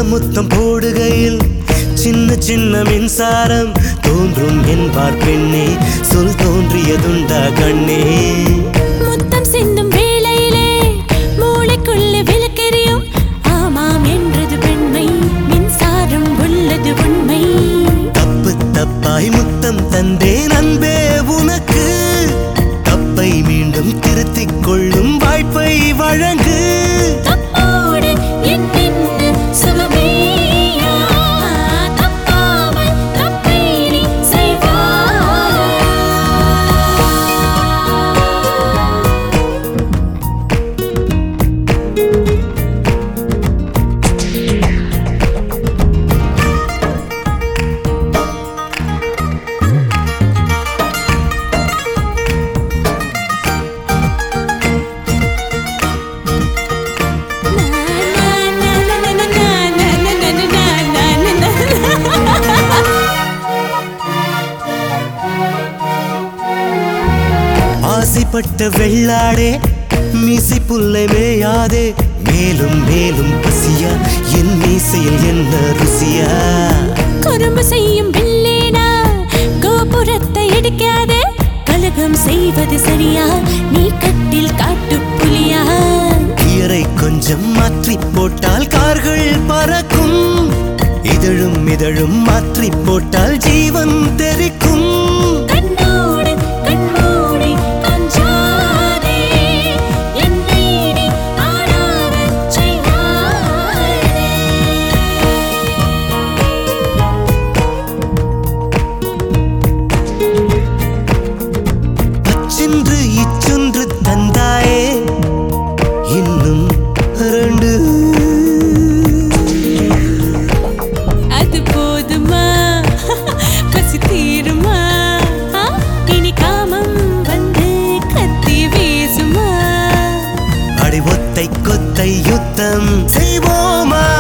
முத்தம் போடுகையில் சின்ன சின்ன மின்சாரம் தோன்றும் என்பார் பெண்ணே சொல் தோன்றியதுண்டா கண்ணே முத்தம் சிந்தும் வேளையிலே மூளைக்குள்ள விளக்கெரியும் ஆமாம் என்றது பெண்மை மின்சாரம் உள்ளது உண்மை தப்பு தப்பாய் முத்தம் தந்தேன் அன்பே உனக்கு தப்பை மீண்டும் திருத்திக் கொள்ளும் வாய்ப்பை வழங்கு தப்போடு என்னென்ன சுகமேயா தப்பாமல் தப்பை நீ செய்வாய் ஆசைப்பட்ட வெள்ளாடே மீசை புல்லை மேயாதே மேலும் மேலும் பசியா என் மீசையில் என்ன ருசியா குறும்பு செய்யும் பில்லேனா கோபுரத்தை இடிக்காதே கலகம் செய்வது சரியா நீ கட்டில் காட்டு புலியா கியரை கொஞ்சம் மாற்றி போட்டால் கார்கள் பறக்கும் இதழும் இதழும் மாற்றி போட்டால் ஜீவன் தெரிக்கும் கண்ணோடு கண்மூடி கொஞ்சாதே என்னை நீ ஆடாதச் செய்யாதே அச்சென்று இச்சொன்று தந்தாயே இன்னும் ரெண்டு அது போதுமா பசி தீருமா ஆ, இனி காமம் வந்து கத்தி வீசுமா அடி ஒத்தை கொத்தை யுத்தம் செய்வோமா